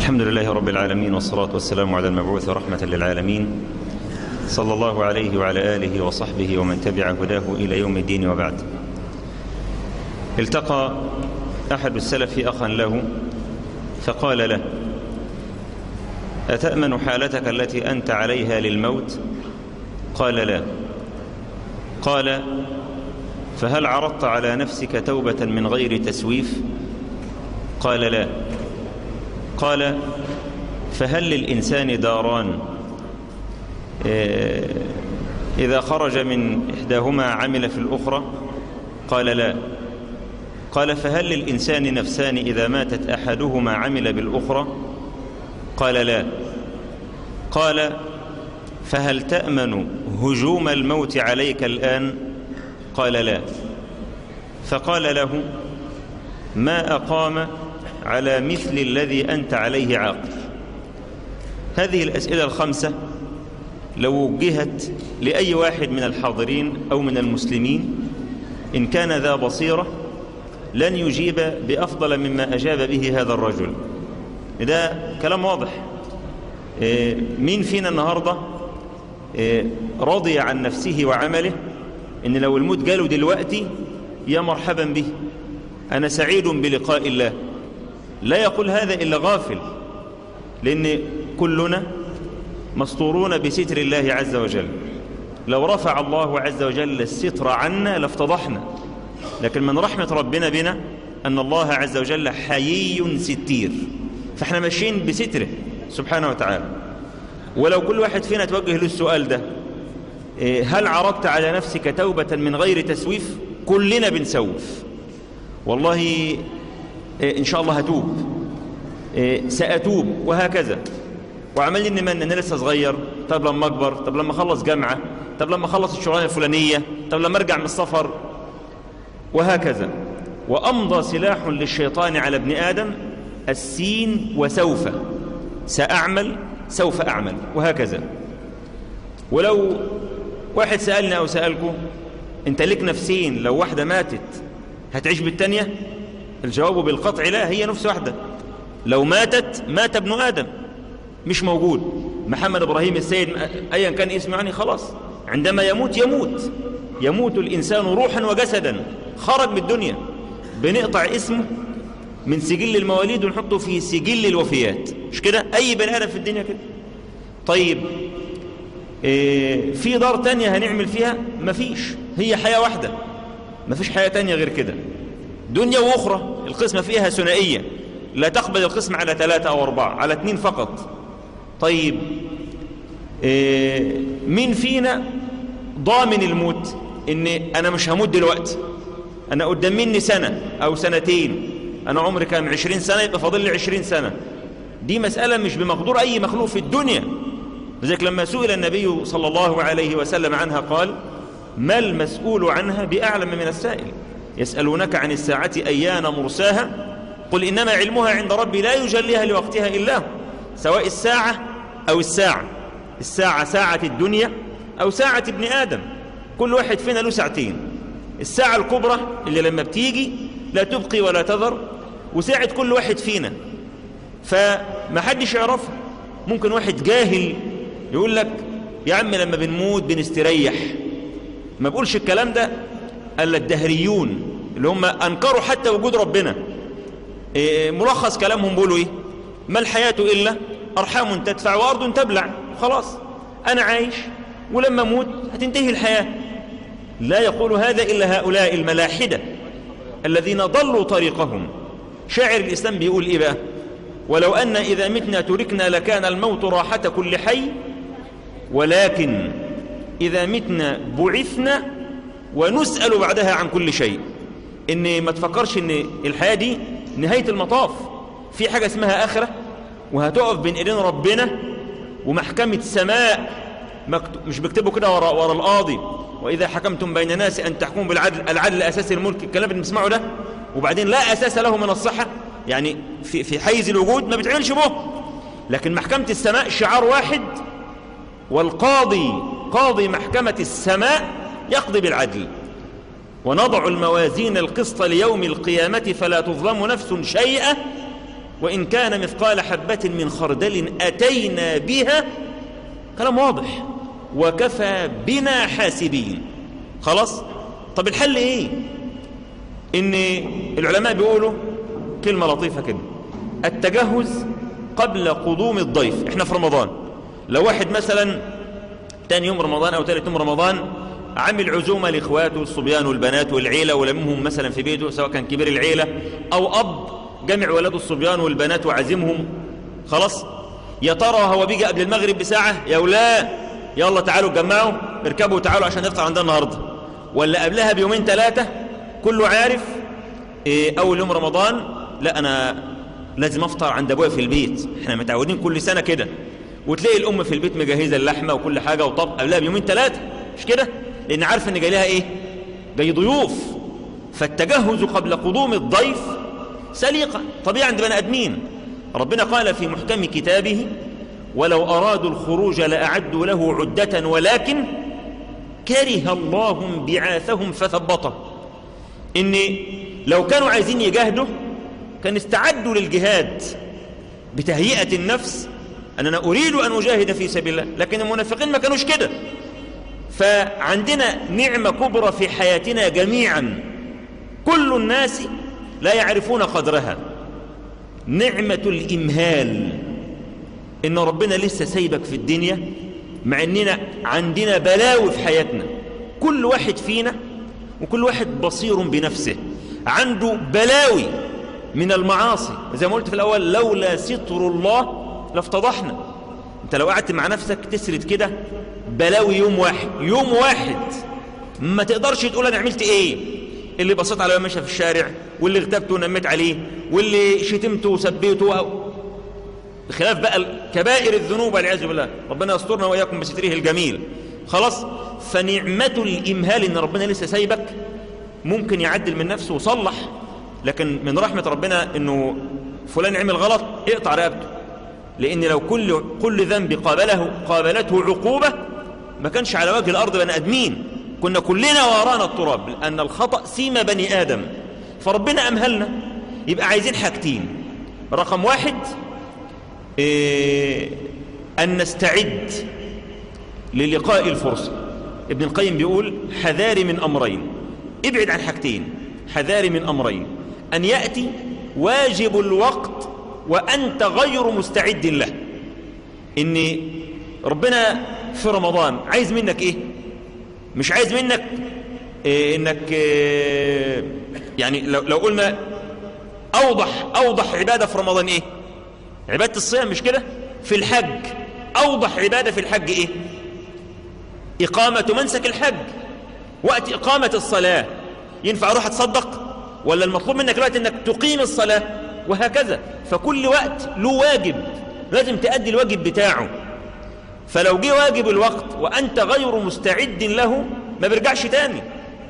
الحمد لله رب العالمين والصلاة والسلام على المبعوث رحمة للعالمين صلى الله عليه وعلى آله وصحبه ومن تبع هداه إلى يوم الدين وبعد التقى أحد السلف أخا له فقال له أتأمن حالتك التي أنت عليها للموت قال لا قال فهل عرضت على نفسك توبة من غير تسويف قال لا قال فهل للإنسان داران إذا خرج من إحداهما عمل في الأخرى قال لا قال فهل للإنسان نفسان إذا ماتت أحدهما عمل بالأخرى قال لا قال فهل تأمن هجوم الموت عليك الآن قال لا فقال له ما أقام على مثل الذي أنت عليه عاقل هذه الأسئلة الخمسة لو وجهت لأي واحد من الحاضرين أو من المسلمين إن كان ذا بصيرة لن يجيب بأفضل مما أجاب به هذا الرجل ده كلام واضح مين فينا النهاردة رضي عن نفسه وعمله إن لو الموت جاله دلوقتي يا مرحبا به أنا سعيد بلقاء الله لا يقول هذا إلا غافل لأن كلنا مسطورون بستر الله عز وجل لو رفع الله عز وجل الستر عنا لافتضحنا لكن من رحمة ربنا بنا أن الله عز وجل حيي ستير فاحنا ماشيين بستره سبحانه وتعالى ولو كل واحد فينا توجه له السؤال ده هل عرضت على نفسك توبة من غير تسويف كلنا بنسوف والله إن شاء الله هتوب سأتوب وهكذا وعمال نمن أنا لسه صغير طب لما أكبر طب لما أخلص جامعة طب لما أخلص الشغلانة الفلانية طب لما أرجع من السفر وهكذا وأمضى سلاح للشيطان على ابن آدم السين وسوف سأعمل سوف أعمل وهكذا ولو واحد سألنا أو سألكم أنت لك نفسين لو واحدة ماتت هتعيش بالتانية الجواب بالقطع لا هي نفس واحدة لو ماتت مات ابن آدم مش موجود محمد إبراهيم السيد أيا كان اسمه يعني خلاص عندما يموت يموت يموت الإنسان روحا وجسدا خرج من الدنيا بنقطع اسمه من سجل المواليد ونحطه في سجل الوفيات مش كده أي بني آدم في الدنيا كده طيب إيه في دار تانية هنعمل فيها مفيش هي حياة واحدة مفيش حياة تانية غير كده دنيا وأخرى القسمة فيها ثنائية لا تقبل القسم على ثلاثة أو أربعة على اثنين فقط طيب إيه مين فينا ضامن الموت ان انا مش هموت دلوقتي انا قدام مني سنة او سنتين انا عمري كام عشرين سنة يبقى فاضل لي عشرين سنة دي مسألة مش بمقدور اي مخلوق في الدنيا لذلك لما سئل النبي صلى الله عليه وسلم عنها قال ما المسؤول عنها بأعلم من السائل يسألونك عن الساعة أيان مرساها قل إنما علمها عند ربي لا يجليها لوقتها إلا هو سواء الساعة أو الساعة الساعة ساعة الدنيا أو ساعة ابن آدم كل واحد فينا له ساعتين الساعة الكبرى اللي لما بتيجي لا تبقي ولا تذر وساعة كل واحد فينا فما حدش يعرفها ممكن واحد جاهل يقول لك يا عم لما بنموت بنستريح ما بقولش الكلام ده الا الدهريون اللي هم انكروا حتى وجود ربنا إيه ملخص كلامهم بيقولوا ايه ما الحياة الا ارحام تدفع وارض تبلع خلاص انا عايش ولما اموت هتنتهي الحياة لا يقول هذا الا هؤلاء الملاحدة الذين ضلوا طريقهم شاعر الاسلام بيقول ايه بقى ولو ان اذا متنا تركنا لكان الموت راحة كل حي ولكن إذا متنا بعثنا ونسأل بعدها عن كل شيء إن ما تفكرش إن الحياة دي نهاية المطاف في حاجة اسمها آخرة وهتقف بين إيدين ربنا ومحكمة السماء مش بيكتبوا كده ورا, ورا القاضي وإذا حكمتم بين ناس أن تحكموا بالعدل العدل أساس الملك الكلام اللي بنسمعه ده وبعدين لا أساس له من الصحة يعني في, في حيز الوجود ما بتعملش به لكن محكمة السماء شعار واحد والقاضي قاضي محكمة السماء يقضي بالعدل ونضع الموازين القسط ليوم القيامة فلا تظلم نفس شيئا وإن كان مثقال حبة من خردل أتينا بها كلام واضح وكفى بنا حاسبين خلاص طب الحل ايه ان العلماء بيقولوا كلمة لطيفة كده التجهز قبل قدوم الضيف احنا في رمضان لو واحد مثلا تاني يوم رمضان او تالت يوم رمضان عامل عزومة لاخواته الصبيان والبنات والعيلة ولمهم مثلا في بيته سواء كان كبير العيلة او اب جمع ولاده الصبيان والبنات وعزمهم خلاص يا ترى هو بيجي قبل المغرب بساعة يا ولا يلا تعالوا اتجمعوا اركبوا تعالوا عشان نفطر عندنا النهارده ولا قبلها بيومين ثلاثة كله عارف إيه اول يوم رمضان لا انا لازم افطر عند ابويا في البيت احنا متعودين كل سنة كده وتلاقي الام في البيت مجهزة اللحمة وكل حاجة وطب قبلها بيومين ثلاثة مش كده لان عارف ان جاي لها ايه جاي ضيوف فالتجهز قبل قدوم الضيف سليقة طبيعة عند بني ادمين ربنا قال في محكم كتابه ولو أرادوا الخروج لأعدوا له عدة ولكن كره الله بعاثهم فثبطه إن لو كانوا عايزين يجاهدوا كان استعدوا للجهاد بتهيئة النفس أن أنا أريد أن أجاهد في سبيل الله لكن المنافقين ما كانوش كده فعندنا نعمة كبرى في حياتنا جميعا كل الناس لا يعرفون قدرها نعمة الإمهال إن ربنا لسه سايبك في الدنيا مع إننا عندنا بلاوي في حياتنا كل واحد فينا وكل واحد بصير بنفسه عنده بلاوي من المعاصي زي ما قلت في الأول لولا ستر الله لافتضحنا انت لو قعدت مع نفسك تسرد كده بلاوي يوم واحد يوم واحد ما تقدرش تقول انا عملت ايه اللي بصيت على ماشي في الشارع واللي اغتبته ونميت عليه واللي شتمته وسبيته أو بخلاف بقى كبائر الذنوب والعياذ بالله ربنا يسترنا واياكم بستره الجميل خلاص فنعمة الإمهال إن ربنا لسه سايبك ممكن يعدل من نفسه وصلح لكن من رحمة ربنا إنه فلان عمل غلط اقطع رقبته لأن لو كل كل ذنب قابله قابلته عقوبة ما كانش على وجه الأرض بني آدمين كنا كلنا ورانا التراب لأن الخطأ سيما بني آدم فربنا أمهلنا يبقى عايزين حاجتين رقم واحد إيه أن نستعد للقاء الفرصة ابن القيم بيقول حذاري من أمرين ابعد عن حاجتين حذاري من أمرين أن يأتي واجب الوقت وأنت غير مستعد له إن ربنا في رمضان عايز منك إيه مش عايز منك إيه إنك إيه يعني لو, لو قلنا أوضح أوضح عبادة في رمضان إيه عبادة الصيام مش كده في الحج أوضح عبادة في الحج إيه إقامة منسك الحج وقت إقامة الصلاة ينفع أروح أتصدق ولا المطلوب منك الوقت أنك تقيم الصلاة وهكذا فكل وقت له واجب لازم تأدي الواجب بتاعه فلو جه واجب الوقت وأنت غير مستعد له ما بيرجعش تاني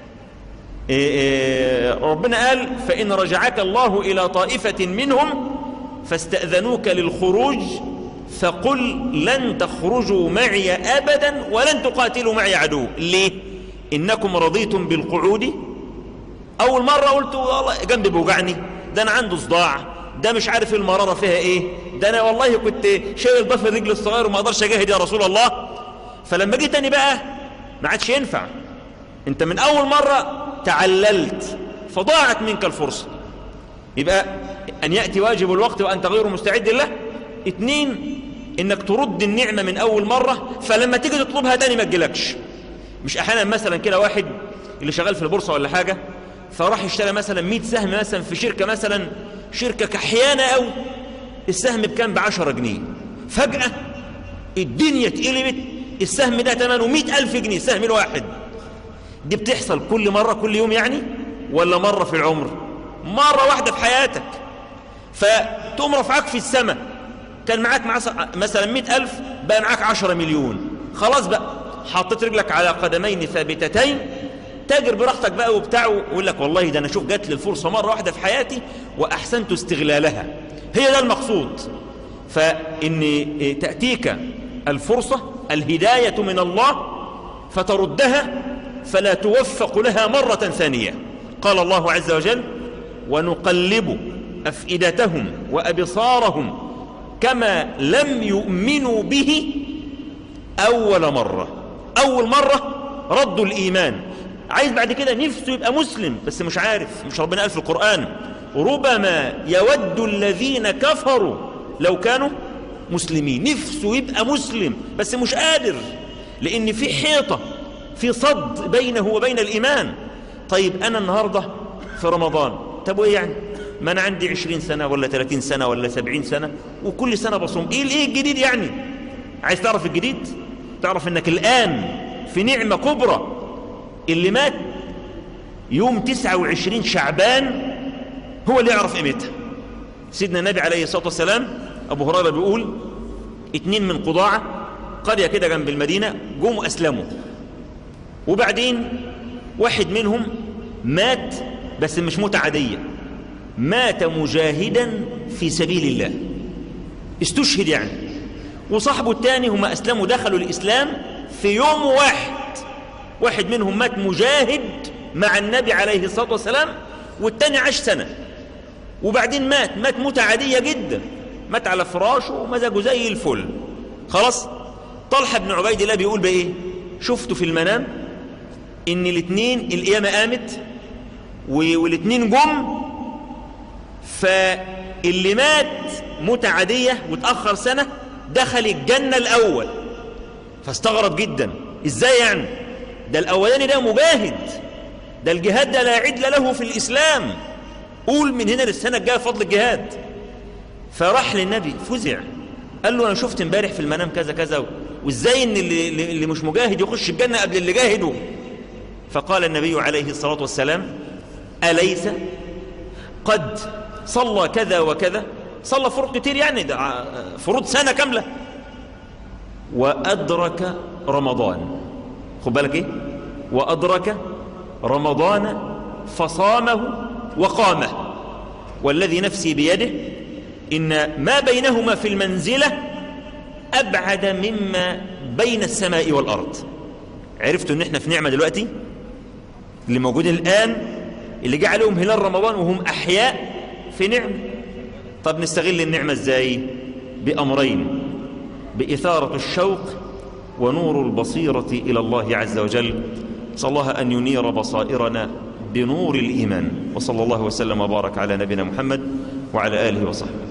إيه إيه ربنا قال فإن رجعك الله إلى طائفة منهم فاستأذنوك للخروج فقل لن تخرجوا معي أبدا ولن تقاتلوا معي عدو ليه إنكم رضيتم بالقعود أول مرة قلت والله جنبي بوجعني ده أنا عنده صداع ده مش عارف المرارة فيها إيه ده أنا والله كنت شايل ضفر الرجل الصغير وما أقدرش أجاهد يا رسول الله فلما جيت تاني بقى ما عادش ينفع أنت من أول مرة تعللت فضاعت منك الفرصة يبقى أن يأتي واجب الوقت وأنت غير مستعد له اتنين انك ترد النعمة من اول مرة فلما تيجي تطلبها تاني ما تجيلكش مش احيانا مثلا كده واحد اللي شغال في البورصة ولا حاجة فراح يشتري مثلا 100 سهم مثلا في شركة مثلا شركة كحيانة او السهم بكام بعشرة جنيه فجأة الدنيا اتقلبت السهم ده ثمنه 100 ألف جنيه السهم الواحد دي بتحصل كل مرة كل يوم يعني ولا مرة في العمر مرة واحدة في حياتك فتقوم رفعك في السماء كان معاك مثلا مئة ألف بقى معاك عشرة مليون خلاص بقى حطيت رجلك على قدمين ثابتتين تاجر براحتك بقى وبتاع ويقول لك والله ده أنا شوف جات لي الفرصة مرة واحدة في حياتي وأحسنت استغلالها هي ده المقصود فإن تأتيك الفرصة الهداية من الله فتردها فلا توفق لها مرة ثانية قال الله عز وجل ونقلب أفئدتهم وأبصارهم كما لم يؤمنوا به أول مرة أول مرة ردوا الإيمان عايز بعد كده نفسه يبقى مسلم بس مش عارف مش ربنا قال في القرآن ربما يود الذين كفروا لو كانوا مسلمين نفسه يبقى مسلم بس مش قادر لأن في حيطة في صد بينه وبين الإيمان طيب أنا النهاردة في رمضان طب وإيه يعني ما أنا عندي عشرين سنة ولا ثلاثين سنة ولا سبعين سنة وكل سنة بصوم إيه الإيه الجديد يعني عايز تعرف الجديد تعرف أنك الآن في نعمة كبرى اللي مات يوم 29 شعبان هو اللي يعرف قيمتها سيدنا النبي عليه الصلاة والسلام أبو هريرة بيقول اتنين من قضاعة قرية كده جنب المدينة جم أسلموا وبعدين واحد منهم مات بس مش موتة عادية مات مجاهدا في سبيل الله استشهد يعني وصاحبه الثاني هم أسلموا دخلوا الإسلام في يوم واحد واحد منهم مات مجاهد مع النبي عليه الصلاة والسلام والتاني عاش سنة وبعدين مات مات موتة عادية جدا مات على فراشه ومزاجه زي الفل خلاص طلحة بن عبيد الله بيقول بإيه شفته في المنام إن الاثنين القيامة قامت والاثنين جم فاللي مات موتة عادية وتأخر سنة دخل الجنة الأول فاستغرب جدا إزاي يعني ده الأولاني ده مجاهد ده الجهاد ده لا عدل له في الإسلام قول من هنا للسنة الجاية فضل الجهاد فراح للنبي فزع قال له أنا شفت امبارح في المنام كذا كذا وإزاي إن اللي, اللي مش مجاهد يخش الجنة قبل اللي جاهده فقال النبي عليه الصلاة والسلام أليس قد صلى كذا وكذا صلى فروض كتير يعني ده فروض سنة كاملة وأدرك رمضان خد بالك ايه وأدرك رمضان فصامه وقامه والذي نفسي بيده إن ما بينهما في المنزلة أبعد مما بين السماء والأرض عرفتوا ان احنا في نعمة دلوقتي اللي موجودين الآن اللي جاء عليهم هلال رمضان وهم أحياء في نعمة طب نستغل النعمة ازاي بأمرين بإثارة الشوق ونور البصيرة إلى الله عز وجل صلى الله أن ينير بصائرنا بنور الإيمان وصلى الله وسلم وبارك على نبينا محمد وعلى آله وصحبه